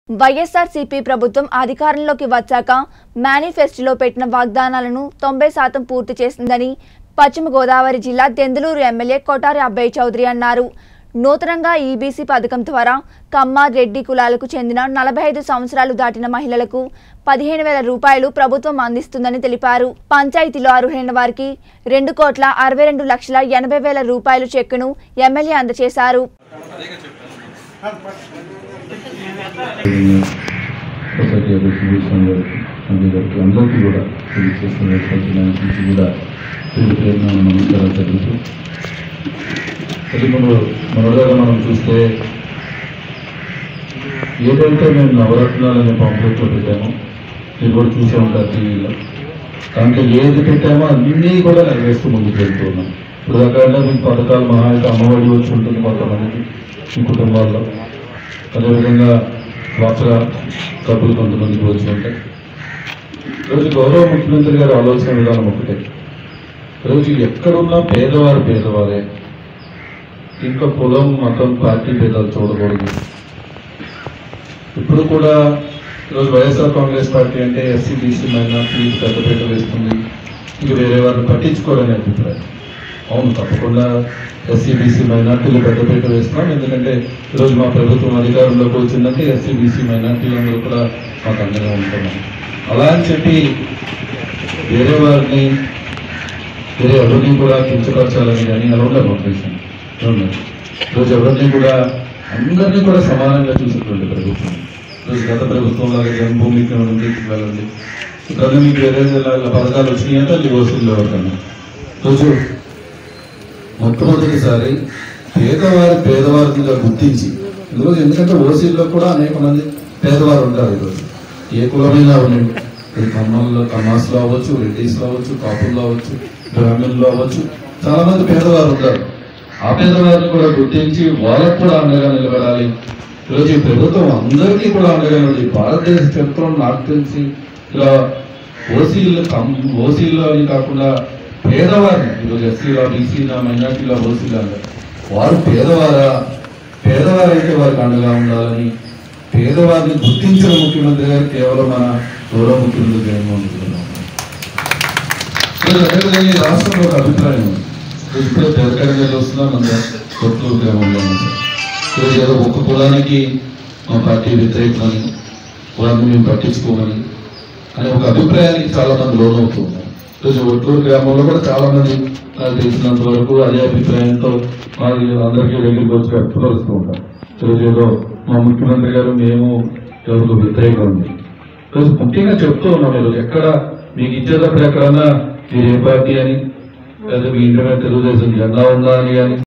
వైఎస్ఆర్సీపీ ప్రభుత్వం అధికారంలోకి వచ్చాక మేనిఫెస్టోలో పెట్టిన వాగ్దానాలను తొంభై శాతం పూర్తి చేసిందని పశ్చిమ గోదావరి జిల్లా దెందులూరు ఎమ్మెల్యే కొటారి అబ్బయ్య చౌదరి అన్నారు నూతనంగా ఈబీసీ పథకం ద్వారా కమ్మ రెడ్డి కులాలకు చెందిన నలభై ఐదు సంవత్సరాలు దాటిన మహిళలకు పదిహేను వేల రూపాయలు ప్రభుత్వం అందిస్తుందని తెలిపారు పంచాయతీలో అర్హులైన వారికి రెండు కోట్ల అరవై రెండు లక్షల ఎనభై వేల రూపాయలు చెక్కును ఎమ్మెల్యే అందజేశారు సొసైటీ అసోసియేషన్ గారికి సంజయ్ గారికి అందరికీ కూడా ఇది చేస్తున్న ఏర్పాటు నుంచి కూడా పేరు పేరున నమస్కారాలు తెలుసు అది మనం మొదటగా మనం చూస్తే ఏదైతే మేము నవరత్నాలు అనే పాంప్లెట్లో పెట్టామో మీరు కూడా చూసే ఉంటారు టీవీలో దాంట్లో ఏది పెట్టామో అన్నీ కూడా నెరవేరుస్తూ ముందుకు వెళ్తూ ఉన్నాం ఇప్పుడు దాకా మీకు పథకాలు మహా అయితే అమ్మఒడి వచ్చి ఉంటుంది కొంతమందికి మీ కుటుంబాల్లో అదేవిధంగా డ్వాక్రా డబ్బులు కొంతమందికి వచ్చి ఉంటాయి ఈరోజు గౌరవ ముఖ్యమంత్రి గారి ఆలోచన విధానం ఒకటే ఈరోజు ఎక్కడున్నా పేదవారు పేదవారే ఇంకా కులం మతం పార్టీ భేదాలు చూడకూడదు ఇప్పుడు కూడా ఈరోజు వైఎస్ఆర్ కాంగ్రెస్ పార్టీ అంటే ఎస్సీ బీసీ మైనార్టీ పెద్దపీట వేస్తుంది ఇక వేరే వారిని పట్టించుకోవాలనే అభిప్రాయం అవును తప్పకుండా ఎస్సీ బీసీ మైనార్టీలు పెద్దపీట వేస్తున్నాం ఎందుకంటే ఈరోజు మా ప్రభుత్వం అధికారంలోకి వచ్చిందంటే ఎస్సీ బీసీ మైనార్టీలందరూ కూడా మాకు అండగా ఉంటున్నాం అలా అని చెప్పి వేరే వారిని వేరే ఎవరిని కూడా కించపరచాలని కానీ అలా ఉండదు ఉద్దేశం అవును. ఈరోజు ఎవరిని కూడా అందరినీ కూడా సమానంగా చూసేటువంటి ప్రభుత్వం ఈరోజు గత ప్రభుత్వం లాగా జన్మభూమికి వెళ్ళండి వెళ్ళండి ఇక్కడ మీకు వేరే ఇలా పథకాలు వచ్చినాయంటే అది వసూలు ఎవరికన్నా రోజు మొట్టమొదటిసారి పేదవారి పేదవారిగా గుర్తించి ఈరోజు ఎందుకంటే ఓసీల్లో కూడా అనేక మంది పేదవారు ఉంటారు ఈరోజు ఏ కులమైనా ఉండండి ఇది కమ్మల్లో కమాస్లో అవ్వచ్చు రెడ్డిస్లో అవ్వచ్చు కాపుల్లో అవ్వచ్చు బ్రాహ్మణుల్లో అవ్వచ్చు చాలా మంది పేదవారు ఉంటారు ఆ పేదవారిని కూడా గుర్తించి వాళ్ళకు కూడా అండగా నిలబడాలి ఈరోజు ఈ ప్రభుత్వం అందరికీ కూడా అండగా నిలబడి భారతదేశ చరిత్రలో నాకు తెలిసి ఇలా ఓసీలు కమ్ ఓసీలో అని కాకుండా పేదవారిని ఈరోజు ఎస్సీలో బీసీలో మైనార్టీలో ఓసీలో అన్నారు వారు పేదవారా పేదవారైతే వారికి అండగా ఉండాలని పేదవారిని గుర్తించిన ముఖ్యమంత్రి గారు కేవలం మన గౌరవ ముఖ్యమంత్రి జగన్మోహన్ రెడ్డి గారు ఈరోజు అదేవిధంగా ఈ రాష్ట్రంలో ఒక అభిప్రాయం ఉంది ఈరోజు ఇప్పుడే పేదకాడ వస్తున్నా మన కొత్తూరు గ్రామంలో ఉన్నాం సార్. ఈరోజు ఏదో ఒక్క కులానికి మా పార్టీ వ్యతిరేకమని కులాన్ని మేము పట్టించుకోమని అనే ఒక అభిప్రాయానికి చాలా మంది లోనవుతూ ఉన్నారు ఈరోజు ఒట్టూరు గ్రామంలో కూడా చాలా మంది నాకు తెలిసినంత వరకు అదే అభిప్రాయంతో మాది అందరికీ దగ్గరికి వచ్చి వ్యక్తపరుస్తూ ఉంటారు ఈరోజు ఏదో మా ముఖ్యమంత్రి గారు మేము ఎవరికి వ్యతిరేకం ఉంది ఈరోజు ముఖ్యంగా చెప్తూ ఉన్నాం ఈరోజు ఎక్కడ మీకు ఇచ్చేటప్పుడు ఎక్కడన్నా మీరు ఏ పార్టీ అని లేదా మీ ఇంటి మీద తెలుగుదేశం జెండా ఉందా అని కానీ